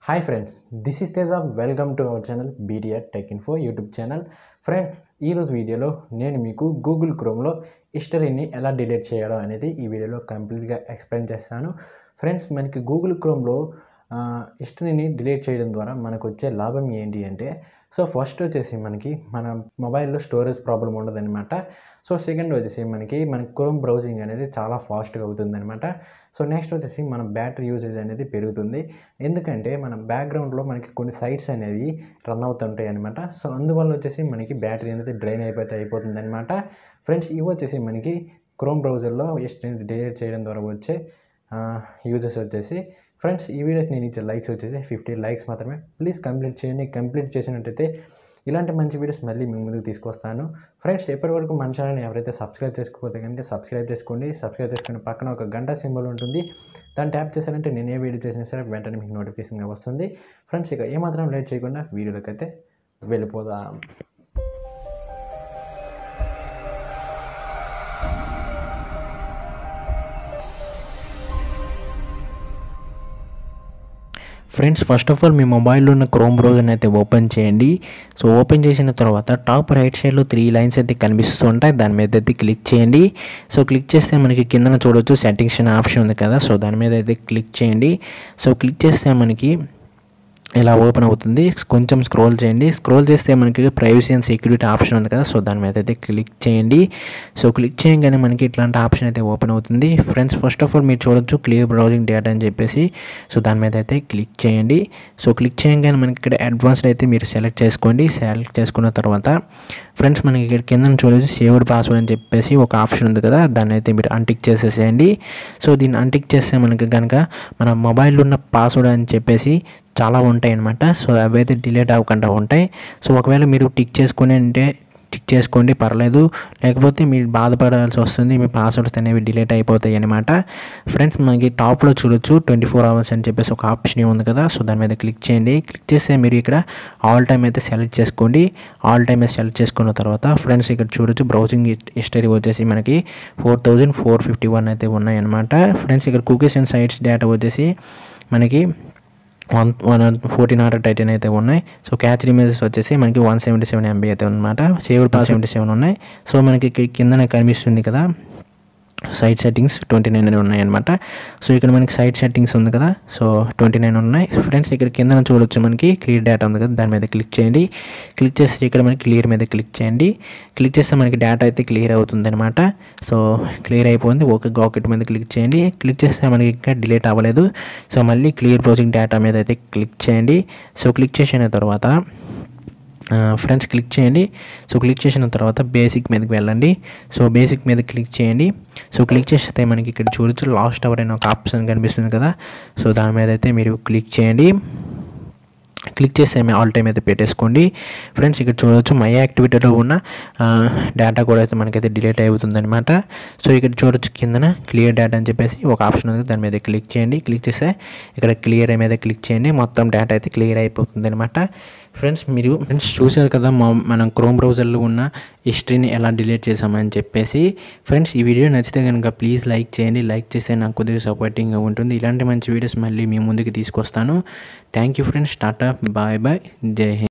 hi friends this is Teja welcome to our channel BTR tech info YouTube channel friends ఈరోజు వీడియోలో నేను మీకు Google క్రోమ్లో హిస్టరీని ఎలా డిలీట్ చేయాలో అనేది ఈ వీడియోలో కంప్లీట్గా ఎక్స్ప్లెయిన్ చేస్తాను ఫ్రెండ్స్ మనకి గూగుల్ క్రోమ్లో హిస్టరీని డిలీట్ చేయడం ద్వారా మనకు వచ్చే లాభం ఏంటి అంటే సో ఫస్ట్ వచ్చేసి మనకి మన మొబైల్లో స్టోరేజ్ ప్రాబ్లం ఉండదన్నమాట సో సెకండ్ వచ్చేసి మనకి మన క్రోమ్ బ్రౌజింగ్ అనేది చాలా ఫాస్ట్గా అవుతుందన్నమాట సో నెక్స్ట్ వచ్చేసి మన బ్యాటరీ యూసేజ్ అనేది పెరుగుతుంది ఎందుకంటే మన బ్యాక్గ్రౌండ్లో మనకి కొన్ని సైట్స్ అనేవి రన్ అవుతుంటాయి అనమాట సో అందువల్ల వచ్చేసి మనకి బ్యాటరీ అనేది డ్రైన్ అయిపోతే అయిపోతుంది అనమాట ఫ్రెండ్స్ ఇవి వచ్చేసి మనకి క్రోమ్ బ్రౌజర్లో హిస్టరీని డిలీట్ చేయడం ద్వారా వచ్చే యూజెస్ వచ్చేసి ఫ్రెండ్స్ ఈ వీడియోకి నేను ఇచ్చే లైక్స్ వచ్చేసి ఫిఫ్టీ లైక్స్ మాత్రమే ప్లీజ్ కంప్లీట్ చేయండి కంప్లీట్ చేసినట్టయితే ఇలాంటి మంచి వీడియోస్ మళ్ళీ మీ ముందుకు తీసుకొస్తాను ఫ్రెండ్స్ ఎప్పటి వరకు మన ఛానల్ని ఎవరైతే సబ్స్క్రైబ్ చేసుకోకపోతే కనుక సబ్స్క్రైబ్ చేసుకోండి సబ్స్క్రైబ్ చేసుకుని పక్కన ఒక గంట సింబల్ ఉంటుంది దాన్ని ట్యాప్ చేశారంటే నేను ఏ వీడియో చేసినా సరే వెంటనే మీకు నోటిఫికేషన్గా వస్తుంది ఫ్రెండ్స్ ఇక ఏమాత్రం లేట్ చేయకుండా వీడియోలోకి అయితే వెళ్ళిపోదాం ఫ్రెండ్స్ ఫస్ట్ ఆఫ్ ఆల్ మీ మొబైల్లో ఉన్న క్రోమ్ బ్రౌజర్ని అయితే ఓపెన్ చేయండి సో ఓపెన్ చేసిన తర్వాత టాప్ రైట్ సైడ్లో త్రీ లైన్స్ అయితే కనిపిస్తూ ఉంటాయి దాని మీద అయితే క్లిక్ చేయండి సో క్లిక్ చేస్తే మనకి కిందన చూడొచ్చు సెట్టింగ్స్ అనే ఆప్షన్ ఉంది కదా సో దాని మీద అయితే క్లిక్ చేయండి సో క్లిక్ చేస్తే మనకి ఇలా ఓపెన్ అవుతుంది కొంచెం స్క్రోల్ చేయండి స్క్రోల్ చేస్తే మనకి ప్రైవసీ అండ్ సెక్యూరిటీ ఆప్షన్ ఉంది కదా సో దాని మీద అయితే క్లిక్ చేయండి సో క్లిక్ చేయగానే మనకి ఇట్లాంటి ఆప్షన్ అయితే ఓపెన్ అవుతుంది ఫ్రెండ్స్ ఫస్ట్ ఆఫ్ ఆల్ మీరు చూడొచ్చు క్లియర్ బ్రౌజింగ్ డేటా అని చెప్పేసి సో దాని మీద అయితే క్లిక్ చేయండి సో క్లిక్ చేయగానే మనకి ఇక్కడ అడ్వాన్స్డ్ అయితే మీరు సెలెక్ట్ చేసుకోండి సెలెక్ట్ చేసుకున్న తర్వాత ఫ్రెండ్స్ మనకి ఇక్కడ కింద చూడొచ్చు సేవ్డ్ పాస్వర్డ్ అని చెప్పేసి ఒక ఆప్షన్ ఉంది కదా దాన్ని అయితే మీరు అంటిక్ చేసేసేయండి సో దీన్ని అంటిక్ చేస్తే మనకి కనుక మన మొబైల్లో ఉన్న పాస్వర్డ్ అని చెప్పేసి చాలా ఉంటాయి అన్నమాట సో అవి అయితే డిలీట్ అవ్వకుండా ఉంటాయి సో ఒకవేళ మీరు టిక్ చేసుకుని అంటే టిక్ చేసుకోండి పర్లేదు లేకపోతే మీరు బాధపడాల్సి వస్తుంది మీ పాస్వర్డ్స్ అనేవి డిలీట్ అయిపోతాయి అనమాట ఫ్రెండ్స్ మనకి టాప్లో చూడొచ్చు ట్వంటీ ఫోర్ అవర్స్ అని చెప్పేసి ఒక ఆప్షన్ ఉంది కదా సో దాని మీద క్లిక్ చేయండి క్లిక్ చేస్తే మీరు ఇక్కడ ఆల్ టైమ్ అయితే సెలెక్ట్ చేసుకోండి ఆల్ టైమ్ అయితే సెలెక్ట్ చేసుకున్న తర్వాత ఫ్రెండ్స్ ఇక్కడ చూడొచ్చు బ్రౌజింగ్ హిస్టరీ వచ్చేసి మనకి four thousand four fifty one అయితే ఉన్నాయన్నమాట ఫ్రెండ్స్ ఇక్కడ కుకీస్ అండ్ సైట్స్ డేటా వచ్చేసి మనకి వన్ వన్ ఫోర్టీన్ హండ్రెడ్ టైటన్ అయితే ఉన్నాయి సో క్యాచ్ ఇమేజెస్ వచ్చేసి మనకి వన్ సెవెంటీ సెవెన్ ఎంబీ అయితే అనమాట సేవ్డ్ పాస్ సెవెంటీ సెవెన్ ఉన్నాయి సో మనకి కిందనే కనిపిస్తుంది కదా సైట్ సెట్టింగ్స్ ట్వంటీ నైన్ అని ఉన్నాయన్నమాట సో ఇక్కడ మనకి సైట్ సెట్టింగ్స్ ఉంది కదా సో ట్వంటీ నైన్ ఉన్నాయి ఫ్రెండ్స్ ఇక్కడ కింద చూడొచ్చు మనకి క్లియర్ డేటా ఉంది కదా దాని మీద క్లిక్ చేయండి క్లిక్ చేస్తే ఇక్కడ మనకి క్లియర్ మీద క్లిక్ చేయండి క్లిక్ చేస్తే మనకి డేటా అయితే క్లియర్ అవుతుంది అనమాట సో క్లియర్ అయిపోయింది ఓకే గాకెట్ మీద క్లిక్ చేయండి క్లిక్ చేస్తే మనకి ఇంకా డిలీట్ అవ్వలేదు సో మళ్ళీ క్లియర్ బ్రౌజింగ్ డేటా మీద అయితే క్లిక్ చేయండి సో క్లిక్ చేసిన తర్వాత ఫ్రెండ్స్ క్లిక్ చేయండి సో క్లిక్ చేసిన తర్వాత బేసిక్ మీదకి వెళ్ళండి సో బేసిక్ మీద క్లిక్ చేయండి సో క్లిక్ చేస్తే మనకి ఇక్కడ చూడొచ్చు లాస్ట్ అవర్ అనే ఒక ఆప్షన్ కనిపిస్తుంది కదా సో దాని మీద అయితే మీరు క్లిక్ చేయండి క్లిక్ చేస్తే ఆల్ టైమ్ అయితే పెట్టేసుకోండి ఫ్రెండ్స్ ఇక్కడ చూడవచ్చు మై యాక్టివిటీలో ఉన్న డేటా కూడా అయితే మనకైతే డిలీట్ అవుతుంది అనమాట సో ఇక్కడ చూడొచ్చు కిందన క్లియర్ డేటా అని చెప్పేసి ఒక ఆప్షన్ ఉంది దాని మీద క్లిక్ చేయండి క్లిక్ చేస్తే ఇక్కడ క్లియర్ మీద క్లిక్ చేయండి మొత్తం డేటా అయితే క్లియర్ అయిపోతుంది అనమాట ఫ్రెండ్స్ మీరు ఫ్రెండ్స్ చూశారు కదా మా మనం క్రోమ్ బ్రౌజర్లో ఉన్న హిస్టరీని ఎలా డిలీట్ చేసామని చెప్పేసి ఫ్రెండ్స్ ఈ వీడియో నచ్చితే కనుక ప్లీజ్ లైక్ చేయండి లైక్ చేస్తే నాకు కొద్దిగా సపోర్టింగ్గా ఉంటుంది ఇలాంటి మంచి వీడియోస్ మళ్ళీ మీ ముందుకు తీసుకొస్తాను thank you friends tata bye bye జై హింద్